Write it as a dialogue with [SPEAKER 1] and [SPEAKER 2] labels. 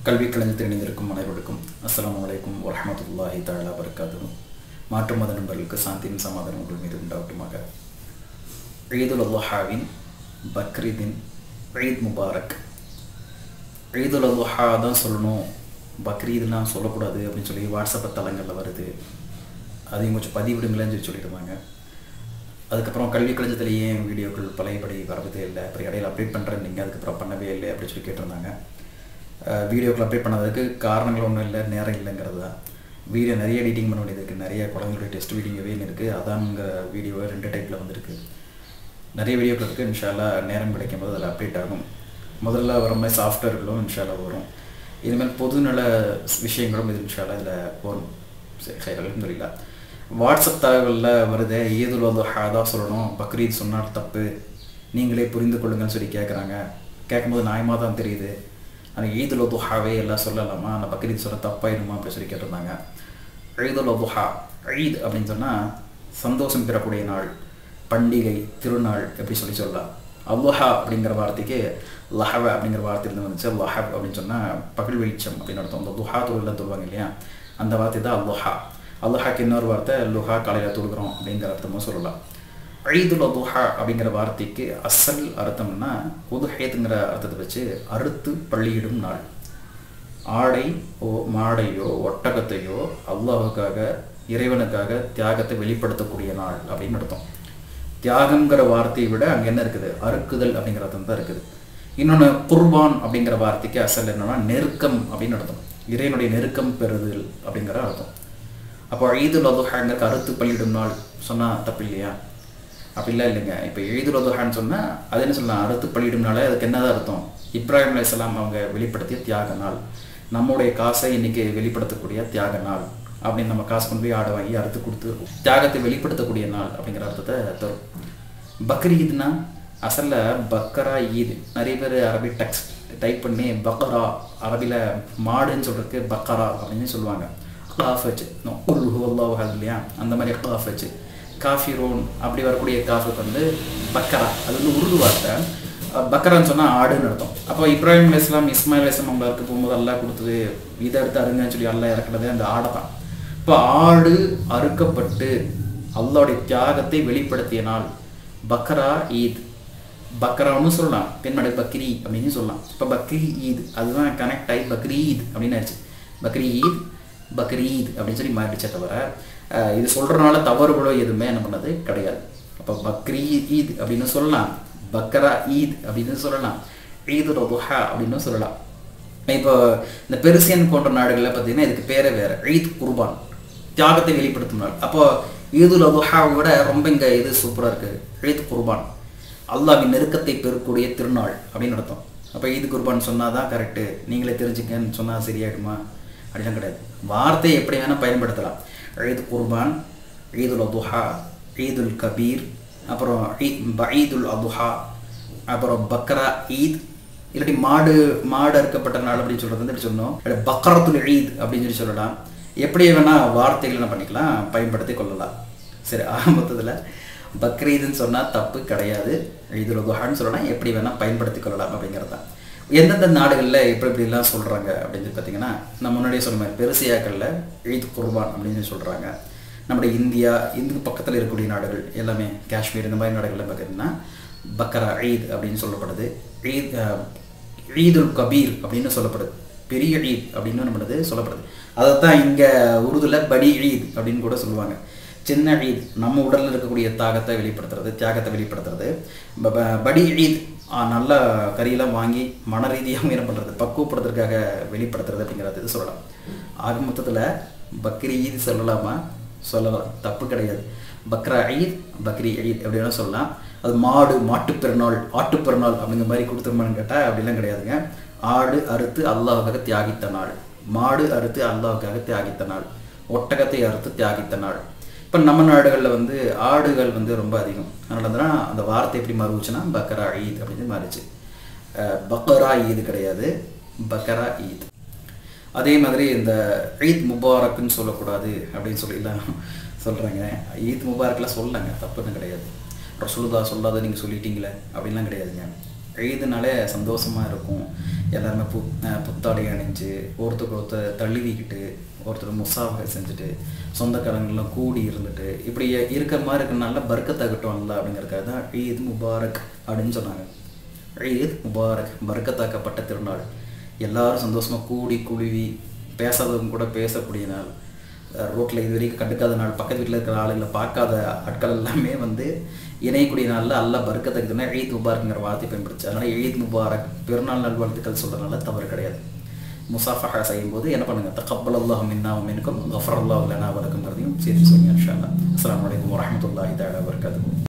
[SPEAKER 1] கல்வி கலைஞர் இணைந்திருக்கும் அனைவருக்கும் அஸ்ஸலாமு அலைக்கும் வரஹமத்துல்லாஹி தஆலா பரக்காத்துஹு மாற்று மத நண்பர்களுக்கு சாந்தியின் சமாதானம் உங்கள் மீது உண்டாகட்டுமாக ஈதுல் அல்லாஹாவின் பக்ரீதின் ஈத் முபாரக் ஈதுல் அல்லாஹா தான் சொல்லணும் பக்ரீத்லாம் சொல்லக்கூடாது அப்படின்னு சொல்லி வாட்ஸ்அப் தளங்களில் வருது அதையும் கொஞ்சம் பதிவிடுங்களேன்னு சொல்லி சொல்லிடுவாங்க அதுக்கப்புறம் கல்வி கலைஞத்தில் ஏன் வீடியோக்கள் பழையபடி வரதே இல்லை அப்புறம் இடையில அப்டேட் பண்ணுறேன் நீங்கள் அதுக்கப்புறம் பண்ணவே இல்லை அப்படின்னு சொல்லி கேட்டிருந்தாங்க வீடியோக்கள் அப்டேட் பண்ணதுக்கு காரணங்கள் ஒன்றும் இல்லை நேரம் இல்லைங்கிறது தான் வீடியோ நிறைய எடிட்டிங் பண்ண வேண்டியது இருக்குது நிறைய குழந்தைங்களுடைய டெஸ்ட் வீடியோவே இருக்குது அதான்ங்கிற வீடியோ ரெண்டு டைப்பில் வந்திருக்கு நிறைய வீடியோக்கள் இருக்குது இன்ஷால்லா நேரம் கிடைக்கும் போது அதில் அப்டேட் ஆகும் முதல்ல வர மாதிரி சாஃப்ட்வேர்களும் இன்ஷால்லா வரும் இதுமாதிரி பொதுநல விஷயங்களும் இது இன்ஷால்லா இதில் வரும் சரி சரி அலமதுல்லா வாட்ஸ்அப் தகவலில் வருது ஈதுல் வதுஹா தான் சொல்லணும் பக்ரீத் சொன்னால் தப்பு நீங்களே புரிந்து கொள்ளுங்கன்னு சொல்லி கேட்குறாங்க கேட்கும்போது நியாயமாக தான் தெரியுது ஆனால் ஈதுல் வதுஹாவே எல்லாம் சொல்லலாமா அந்த பக்ரீத் சொல்ல தப்பாயிருமா அப்படின்னு சொல்லி கேட்டிருந்தாங்க ஈதுல் வதுஹா ஈத் அப்படின்னு சொன்னால் சந்தோஷம் பெறக்கூடிய நாள் பண்டிகை திருநாள் எப்படி சொல்லி சொல்லலாம் அல்லுஹா அப்படிங்கிற வார்த்தைக்கு லஹவ அப்படிங்கிற வார்த்தையிலிருந்து வந்துச்சு லஹப் அப்படின்னு சொன்னால் பகல் வெளிச்சம் அப்படின்னு அர்த்தம் அந்த துஹா தொழிலாம் சொல்லுவாங்க இல்லையா அந்த வார்த்தை தான் அல்லுஹா அல்லுஹாக்கு இன்னொரு வார்த்தை லுஹா காலையில் தொழுகிறோம் அப்படிங்கிற அர்த்தமும் சொல்லலாம் ஐதுல் அதுஹா அப்படிங்கிற வார்த்தைக்கு அசல் அர்த்தம்னா உதுஹேத்துங்கிற அர்த்தத்தை வச்சு அறுத்து பள்ளியிடும் நாள் ஆடை ஓ மாடையோ ஒட்டகத்தையோ அல்லாஹுக்காக இறைவனுக்காக தியாகத்தை வெளிப்படுத்தக்கூடிய நாள் அப்படின்னு அர்த்தம் தியாகங்கிற வார்த்தையை விட அங்கே என்ன இருக்குது அறுக்குதல் அப்படிங்கிற அர்த்தம் தான் இருக்குது இன்னொன்று குர்பான் அப்படிங்கிற வார்த்தைக்கு அசல் என்னன்னா நெருக்கம் அப்படின்னு அர்த்தம் இறைவனுடைய நெருக்கம் பெறுதல் அப்படிங்கிற அர்த்தம் அப்போ ஈதுல் அதுஹாங்கிற அறுத்து பள்ளியிடும் நாள் சொன்னால் தப்பு இல்லையா அப்படிலாம் இல்லைங்க இப்போ ஈதுல் அதுஹான்னு சொன்னால் அது என்ன சொல்லலாம் அறுத்து பள்ளியிடும் நாளே அதுக்கு என்னதான் அர்த்தம் இப்ராஹிம் அலையாம் அவங்க வெளிப்படுத்திய தியாக நாள் நம்முடைய காசை இன்னைக்கு வெளிப்படுத்தக்கூடிய தியாக நாள் அப்படின்னு நம்ம காசு கொண்டு போய் ஆடை வாங்கி அறுத்து கொடுத்து தியாகத்தை வெளிப்படுத்தக்கூடிய நாள் அப்படிங்கிற அர்த்தத்தை தரும் பக்ரீத்னா அசலில் பக்கரா ஈத் நிறைய பேர் அரபி டெக்ஸ்ட் டைப் பண்ணி பக்கரா அரபியில் மாடுன்னு சொல்கிறதுக்கு பக்கரா அப்படின்னு சொல்லுவாங்க காஃப் வச்சு உல்லாஹ் இல்லையா அந்த மாதிரி காஃப் வச்சு காஃபி ரோன் அப்படி வரக்கூடிய காஃபுக்கு வந்து பக்கரா அது வந்து உருது வார்த்தை பக்கரான்னு சொன்னால் ஆடுன்னு அர்த்தம் அப்போ இப்ராஹிம் இஸ்லாம் இஸ்மாயில் இஸ்லாம் அவங்களுக்கு போகும்போது எல்லாம் கொடுத்தது இதை எடுத்து அருங்கன்னு சொல்லி எல்லாம் இறக்குறதே அந்த ஆடை தான் இப்போ ஆடு அறுக்கப்பட்டு அல்லாவுடைய தியாகத்தை வெளிப்படுத்திய நாள் பக்ரா ஈத் பக்ரான்னு சொல்லலாம் பெண்மடை பக்ரி அப்படின்னு சொல்லலாம் இப்போ பக்ரி ஈத் அதுதான் கனெக்ட் ஆகி பக்ரி ஈத் அப்படின்னு ஆயிடுச்சு பக்ரி ஈத் பக்ரீத் அப்படின்னு சொல்லி மாறிடுச்சே தவிர இது சொல்கிறனால தவறுகளோ எதுவுமே என்ன பண்ணது கிடையாது அப்போ பக்ரீ ஈத் அப்படின்னு சொல்லலாம் பக்ரா ஈத் அப்படின்னு சொல்லலாம் ஈது ரபுஹா அப்படின்னு சொல்லலாம் இப்போ இந்த பெருசியன் போன்ற நாடுகளில் பார்த்தீங்கன்னா இதுக்கு பேரே வேறு ஈத் குர்பான் தியாகத்தை வெளிப்படுத்தும் நாள் அப்போ ஈதுல் அதுஹாவை விட ரொம்ப இங்கே இது சூப்பராக இருக்குது ஈத் குர்பான் அல்லாவின் நெருக்கத்தை பெறக்கூடிய திருநாள் அப்படின்னு அர்த்தம் அப்போ ஈது குர்பான் சொன்னால் தான் கரெக்டு நீங்களே தெரிஞ்சுக்கன்னு சொன்னால் சரியாயிடுமா அப்படிலாம் கிடையாது வார்த்தையை எப்படி வேணால் பயன்படுத்தலாம் ஈத் குர்பான் ஈதுல் அதுஹா ஈதுல் கபீர் அப்புறம் ஈதுல் அதுஹா அப்புறம் பக்ரா ஈத் இல்லாட்டி மாடு மாடு அறுக்கப்பட்ட நாள் அப்படின்னு சொல்கிறது வந்து சொன்னோம் பக்ரத்துல் ஈத் அப்படின்னு சொல்லி சொல்லலாம் எப்படி வேணால் வார்த்தைகள் என்ன பண்ணிக்கலாம் பயன்படுத்தி கொள்ளலாம் சரி ஆரம்பத்தில் பக்ரீதுன்னு சொன்னால் தப்பு கிடையாது ஈதுல் அதுஹான்னு சொல்லலாம் எப்படி வேணால் பயன்படுத்தி கொள்ளலாம் அப்படிங்கிறது தான் எந்தெந்த நாடுகளில் எப்படி இப்படிலாம் சொல்கிறாங்க அப்படின்னு சொல்லி பார்த்தீங்கன்னா நான் முன்னாடியே சொன்ன மாதிரி பெருசியாக்களில் ஈத் குர்பான் அப்படின்னு சொல்கிறாங்க நம்முடைய இந்தியா இந்து பக்கத்தில் இருக்கக்கூடிய நாடுகள் எல்லாமே காஷ்மீர் இந்த மாதிரி நாடுகளில் பார்த்தீங்கன்னா பக்கரா ஈத் அப்படின்னு சொல்லப்படுது ஈத் ஈதுல் கபீர் அப்படின்னு சொல்லப்படுது பெரிய ஈத் அப்படின்னு நம்மளது சொல்லப்படுது அதை தான் இங்கே உருதுல படி ஈத் அப்படின்னு கூட சொல்லுவாங்க சின்ன ஈத் நம்ம உடலில் இருக்கக்கூடிய தாகத்தை வெளிப்படுத்துறது தியாகத்தை வெளிப்படுத்துறது படி ஈத் நல்ல கறியெல்லாம் வாங்கி மன ரீதியாக என்ன பண்ணுறது பக்குவப்படுத்துறதுக்காக வெளிப்படுத்துறது அப்படிங்கிறது இது சொல்லலாம் ஆக மொத்தத்தில் பக்ரி ஈத் சொல்லலாமா சொல்லலாம் தப்பு கிடையாது பக்ரா ஈத் பக்ரி ஈத் எப்படின்னா சொல்லலாம் அது மாடு மாட்டுப் பெருநாள் ஆட்டுப் பெருநாள் அப்படிங்கிற மாதிரி கொடுத்துருமான்னு கேட்டால் அப்படிலாம் கிடையாதுங்க ஆடு அறுத்து அல்லாவுக்காக தியாகித்த நாள் மாடு அறுத்து அல்லாவுக்காக தியாகித்த நாள் ஒட்டகத்தை அறுத்து தியாகித்த நாள் இப்போ நம்ம நாடுகளில் வந்து ஆடுகள் வந்து ரொம்ப அதிகம் அதனால தான் அந்த வார்த்தை எப்படி மாறுச்சுன்னா பக்கரா ஈத் அப்படின்னு மாறிச்சு பக்கரா ஈத் கிடையாது பக்கரா ஈத் அதே மாதிரி இந்த ஈத் முபாரக்குன்னு சொல்லக்கூடாது அப்படின்னு சொல்லிலாம் சொல்கிறாங்க ஈத் முபாரக்லாம் சொல்லலாங்க தப்புன்னு கிடையாது ரசூலுதா சொல்லாத நீங்கள் சொல்லிட்டீங்களே அப்படின்லாம் கிடையாதுங்க ஈதுனாலே சந்தோஷமாக இருக்கும் எல்லாருமே பு அஹ் புத்தாடை அணிஞ்சு ஒருத்தருக்கு ஒருத்தர் தழுவிக்கிட்டு ஒருத்தர் முசாஃபை செஞ்சுட்டு சொந்தக்காரங்களாம் கூடி இருந்துட்டு இப்படி இருக்கிற மாதிரி இருக்கிறனால பர்க்கத்தாகட்டும் அப்படிங்கிறதுக்காக தான் ஈத் முபாரக் அப்படின்னு சொன்னாங்க ஈத் முபாரக் பர்க்கத்தாக்கப்பட்ட திருநாள் எல்லாரும் சந்தோஷமாக கூடி குழுவி பேசாதவங்க கூட பேசக்கூடிய நாள் ரோட்டில் இது வரைக்கும் கண்டுக்காத நாள் பக்கத்து வீட்டில் இருக்கிற ஆளுங்களை பார்க்காத ஆட்கள் எல்லாமே வந்து இணையக்கூடிய நாளில் அல்ல பர்க்கத்துக்குதுன்னா ஈத் முபாரக்ங்கிற வார்த்தை பயன்படுச்சு அதனால் ஈத் முபாரக் பெருநாள் நல்வாழ்த்துக்கள் சொல்கிறனால தவறு கிடையாது முசாஃபஹா செய்யும்போது என்ன பண்ணுங்க தகப்பல் அல்லாஹ் மின்னா மின்கும் கஃபர் அல்லாஹ் லனா வலக்குங்கிறதையும் சேர்த்து சொல்லுங்க இன்ஷா அல்லாஹ் அஸ்ஸலாமு அலைக்கும் வரஹ்மத்துல்லாஹி தஆலா வபரகாத்துஹு